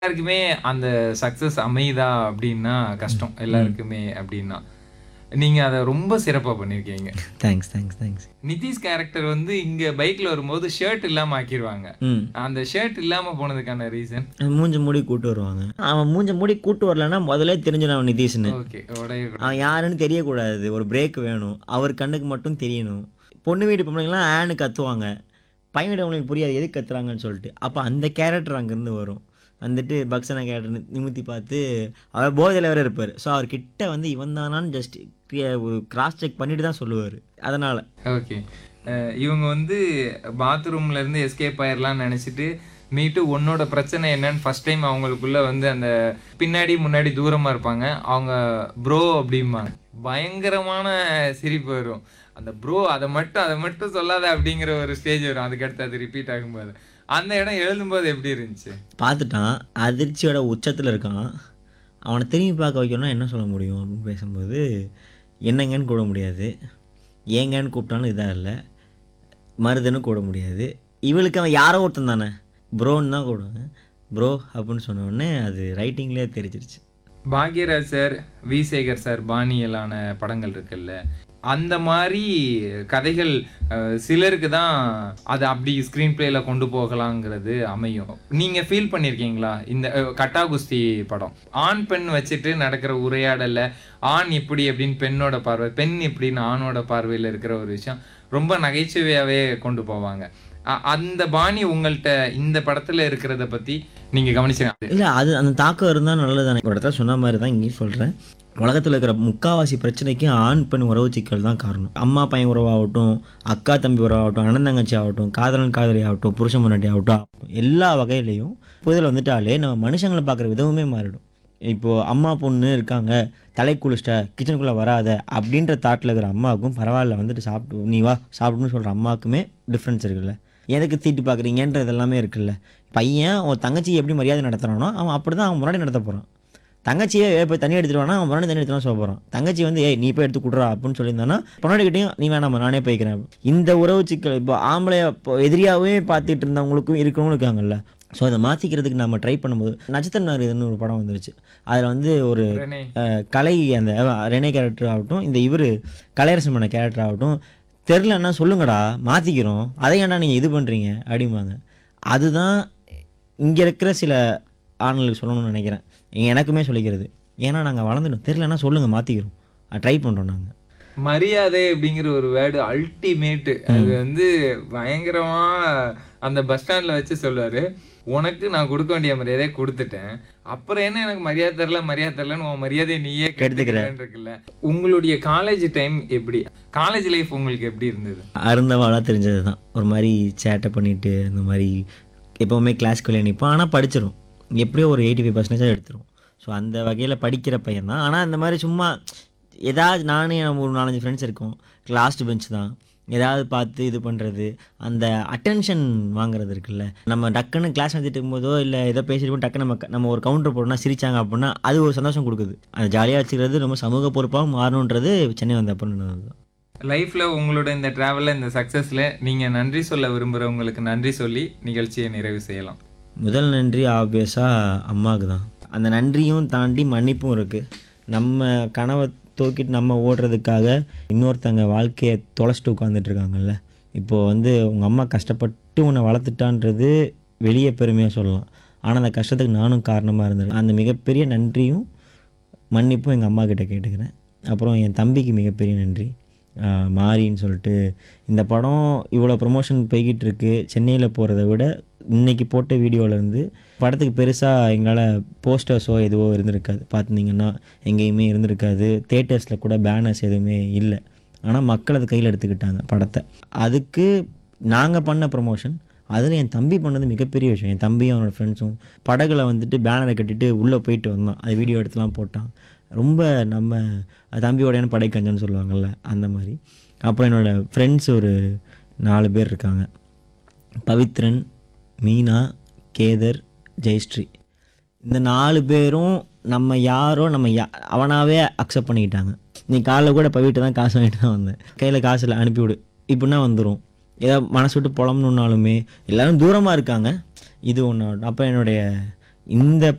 எல்லாருக்குமே அந்த சக்சஸ் அமையுதா அப்படின்னா கஷ்டம் எல்லாருக்குமே அப்படின்னா நீங்க அதை ரொம்ப சிறப்பா பண்ணிருக்கீங்க thanks thanks thanks Nitish character வந்து இங்க பைக்ல வரும்போது ஷர்ட் இல்லாம ஆக்கிடுவாங்க ம் அந்த ஷர்ட் இல்லாம போனதுக்கான ரீசன் மூஞ்ச மூடி கூட்டு வருவாங்க அவன் மூஞ்ச மூடி கூட்டு வரலன்னா முதல்ல தெரிஞ்சிடும் அவன் நிதிஷ்னு ஓகே உடைய அவன் யாருன்னு தெரியக்கூடாது ஒரு பிரேக் வேணும் அவர் கண்ணுக்கு மட்டும் தெரியணும் பொண்ணு வீட்டு பொம்பளைங்களாம் ஆன்னு கத்துவாங்க பையன் வீட்டு அவங்களுக்கு புரியாது எதுக்கு கத்துறாங்கன்னு சொல்லிட்டு அப்போ அந்த கேரக்டர் அங்கேருந்து வரும் வந்துட்டு பக்சனா கேரக்டர் நிமித்தி பார்த்து அவர் போதையில் வேற இருப்பார் ஸோ அவர் கிட்ட வந்து இவன் தானான்னு ஜஸ்ட் ஒரு கிராஸ் செக் பண்ணிட்டு தான் சொல்லுவார் அதனால் ஓகே இவங்க வந்து பாத்ரூம்ல இருந்து எஸ்கேப் ஆயிரலாம்னு நினைச்சிட்டு மீட்டு உன்னோட பிரச்சனை என்னன்னு ஃபர்ஸ்ட் டைம் அவங்களுக்குள்ள வந்து அந்த பின்னாடி முன்னாடி தூரமா இருப்பாங்க அவங்க ப்ரோ அப்படிம்பாங்க பயங்கரமான சிரிப்பு வரும் அந்த ப்ரோ அதை மட்டும் அதை மட்டும் சொல்லாத அப்படிங்கிற ஒரு ஸ்டேஜ் வரும் அதுக்கடுத்து அது ரிப்பீட் ஆகும்போது அந்த இடம் எழுதும்போது எப்படி இருந்துச்சு பார்த்துட்டான் அதிர்ச்சியோட உச்சத்தில் இருக்கான் அவனை திரும்பி பார்க்க வைக்கணும்னா என்ன சொல்ல முடியும் அப்படின்னு பேசும்போது என்னங்கன்னு கூட முடியாது ஏங்கன்னு கூப்பிட்டாலும் இதாக இல்லை மருதுன்னு கூட முடியாது இவளுக்கு அவன் யாரோ ஒருத்தன் தானே ப்ரோன்னு தான் கூடுவாங்க ப்ரோ அப்படின்னு சொன்ன உடனே அது ரைட்டிங்லேயே தெரிஞ்சிருச்சு Bhagyaraj sir V Sekar sir பாணியலான படங்கள் இருக்குல்ல அந்த மாதிரி கதைகள் அஹ், சிலருக்கு தான் அது அப்படி ஸ்க்ரீன் பிளேல கொண்டு போகலாங்கிறது அமையும் நீங்க ஃபீல் பண்ணிருக்கீங்களா இந்த அஹ், கட்டா குஸ்தி படம் ஆண் பெண் வச்சுட்டு நடக்கிற உரையாடல்ல ஆண் இப்படி அப்படின்னு பெண்ணோட பார்வை பெண் இப்படின்னு ஆணோட பார்வையில இருக்கிற ஒரு விஷயம் ரொம்ப நகைச்சுவையாவே கொண்டு போவாங்க அ- அந்த பாணி உங்கள்கிட்ட இந்த படத்துல இருக்கிறத பத்தி நீங்க கவனிச்சீங்க இல்லை அது அந்த தாக்கம் இருந்தால் நல்லது தானே ஒரு இடத்துல சொன்ன மாதிரி தான் இங்கேயும் சொல்கிறேன் உலகத்தில் இருக்கிற முக்காவாசி பிரச்சனைக்கு ஆண் பெண் உறவு சிக்கல் தான் காரணம் அம்மா பையன் உறவாகட்டும் அக்கா தம்பி உறவாகட்டும் அண்ணன் தங்கச்சி ஆகட்டும் காதலன் காதலி ஆகட்டும் புருஷன் முன்னாடி ஆகட்டும் எல்லா வகையிலையும் புதில் வந்துட்டாலே நம்ம மனுஷங்களை பார்க்குற விதமுமே மாறிடும் இப்போது அம்மா பொண்ணு இருக்காங்க தலை குளிச்சிட்ட கிச்சனுக்குள்ளே வராத அப்படின்ற தாட்டில் இருக்கிற அம்மாவுக்கும் பரவாயில்ல வந்துட்டு சாப்பிட்டு நீ வா சாப்பிட்டுன்னு சொல்கிற அம்மாவுக்குமே டிஃப்ரென்ஸ் இருக்குல்ல எதுக்கு தீட்டு பார்க்குறீங்கன்றது எல்லாமே இருக்குல்ல பையன் உன் தங்கச்சி எப்படி மரியாதை நடத்துறானோ அவன் அப்படி தான் அவன் முன்னாடி நடத்த போகிறான் தங்கச்சியே ஏய் போய் தண்ணி எடுத்துட்டு வானா அவன் முன்னாடி தண்ணி எடுத்துலாம் சொல்ல போகிறான் தங்கச்சி வந்து ஏய் நீ போய் எடுத்து கொடுறா அப்படின்னு சொல்லியிருந்தானா பொண்ணாடிக்கிட்டையும் நீ வேணாமா நானே போய்க்கிறேன் இந்த உறவு சிக்கல் இப்போ ஆம்பளைய இப்போ எதிரியாகவே பார்த்துட்டு இருந்தவங்களுக்கும் இருக்கவங்களும் இருக்காங்கல்ல ஸோ அதை மாற்றிக்கிறதுக்கு நம்ம ட்ரை பண்ணும்போது நட்சத்திர நாரிதுன்னு ஒரு படம் வந்துருச்சு அதில் வந்து ஒரு ரெனே அஹ், கலை அந்த அஹ், ரெனே கேரக்டர் ஆகட்டும் இந்த இவர் கலையரசன் பண்ண கேரக்டர் ஆகட்டும் தெரிலன்னா சொல்லுங்கடா மாற்றிக்கிறோம் அதை ஏன்டா நீங்கள் இது பண்ணுறீங்க அப்படிம்பாங்க அதுதான் இங்கே இருக்கிற சில ஆண்களுக்கு சொல்லணும்னு நினைக்கிறேன் எனக்குமே சொல்லிக்கிறது ஏன்னா நாங்கள் வளர்ந்துட்டோம் தெரிலன்னா சொல்லுங்கள் மாற்றிக்கிறோம் ட்ரை பண்ணுறோம் நாங்கள் மரியாதை அப்படிங்கிற ஒரு வேர்டு அல்டிமேட் அது வந்து பயங்கரமா அந்த பஸ் ஸ்டாண்ட்ல வச்சு சொல்லுவாரு உனக்கு நான் கொடுக்க வேண்டிய மரியாதையை கொடுத்துட்டேன் அப்புறம் என்ன எனக்கு மரியாதை தரல மரியாதை தரலன்னு உன் மரியாதையை நீயே கெடுத்துக்கிறேன் இருக்குல்ல உங்களுடைய காலேஜ் டைம் எப்படி காலேஜ் லைஃப் உங்களுக்கு எப்படி இருந்தது அருந்தவாளாக தெரிஞ்சது தான் ஒரு மாதிரி சேட்டை பண்ணிட்டு இந்த மாதிரி எப்போவுமே கிளாஸ்க்குள்ளே நிற்போம் ஆனால் படிச்சிடும் எப்படியோ ஒரு எயிட்டி ஃபைவ் பர்சன்டேஜ் எடுத்துரும் ஸோ அந்த வகையில் படிக்கிற பையன் தான் ஆனால் இந்த மாதிரி சும்மா ஏதாவது நானே நம்ம ஒரு நாலஞ்சு ஃப்ரெண்ட்ஸ் இருக்கோம் லாஸ்ட் பெஞ்ச் தான் ஏதாவது பார்த்து இது பண்ணுறது அந்த அட்டென்ஷன் வாங்குறது இருக்குல்ல நம்ம டக்குன்னு கிளாஸ் நடத்திட்டு இருக்கும்போதோ இல்லை ஏதோ பேசிட்டு இருக்கும்போது டக்குன்னு நம்ம நம்ம ஒரு கவுண்டர் போடணும்னா சிரிச்சாங்க அப்படின்னா அது ஒரு சந்தோஷம் கொடுக்குது அது ஜாலியாக வச்சுக்கிறது ரொம்ப சமூக பொறுப்பாக மாறணுன்றது சென்னை வந்த அப்படின்னு தான் லைஃப்ல உங்களோட இந்த டிராவல்ல இந்த சக்சஸ்ல நீங்க நன்றி சொல்ல விரும்புறவங்களுக்கு நன்றி சொல்லி நிகழ்ச்சியை நிறைவு செய்யலாம் முதல் நன்றி ஆப்வியஸாக அம்மாவுக்கு தான் அந்த நன்றியும் தாண்டி மன்னிப்பும் இருக்குது நம்ம கனவை தூக்கிட்டு நம்ம ஓடுறதுக்காக இன்னொருத்தங்க வாழ்க்கையை தொலைச்சிட்டு உட்காந்துட்டு இருக்காங்கல்ல இப்போது வந்து உங்கள் அம்மா கஷ்டப்பட்டு உன்னை வளர்த்துட்டான்றது வெளியே பெருமையாக சொல்லலாம் ஆனால் அந்த கஷ்டத்துக்கு நானும் காரணமாக இருந்தேன் அந்த மிகப்பெரிய நன்றியும் மன்னிப்பும் எங்கள் அம்மா கிட்ட கேட்டுக்கிறேன் அப்புறம் என் தம்பிக்கு மிகப்பெரிய நன்றி ஆஹ் மாரின்னு சொல்லிட்டு இந்த படம் இவ்வளோ ப்ரொமோஷன் போய்கிட்டு இருக்கு சென்னையில் போகிறத விட இன்னைக்கு போட்ட வீடியோலேருந்து படத்துக்கு பெருசாக எங்களால் போஸ்டர்ஸோ எதுவோ இருந்திருக்காது பார்த்துருந்தீங்கன்னா எங்கேயுமே இருந்திருக்காது தேட்டர்ஸில் கூட பேனர்ஸ் எதுவுமே இல்லை ஆனால் மக்கள் அதை கையில் எடுத்துக்கிட்டாங்க படத்தை அதுக்கு நாங்கள் பண்ண ப்ரொமோஷன் அதில் என் தம்பி பண்ணது மிகப்பெரிய விஷயம் என் தம்பியும் அவனோட ஃப்ரெண்ட்ஸும் படகுல வந்துட்டு பேனரை கட்டிட்டு உள்ளே போயிட்டு வந்தான் அது வீடியோ எடுத்துலாம் போட்டான் ரொம்ப நம்ம தம்பியோடையான படைக்கஞ்சன்னு சொல்லுவாங்கள்ல அந்த மாதிரி அப்புறம் என்னோடய ஃப்ரெண்ட்ஸ் ஒரு நாலு பேர் இருக்காங்க பவித்ரன் மீனா கேதர் ஜெயஸ்ரீ இந்த நாலு பேரும் நம்ம யாரோ நம்ம யா அவனாவே அக்செப்ட் பண்ணிக்கிட்டாங்க நீ காலைல கூட பவிட்டு தான் காசு வாங்கிட்டு தான் வந்தேன் கையில் காசு இல்லை அனுப்பிவிடு இப்படின்னா வந்துடும் ஏதோ மனசு விட்டு புலம்பணுன்னாலுமே எல்லாரும் தூரமாக இருக்காங்க இது ஒன்று அப்போ என்னுடைய இந்த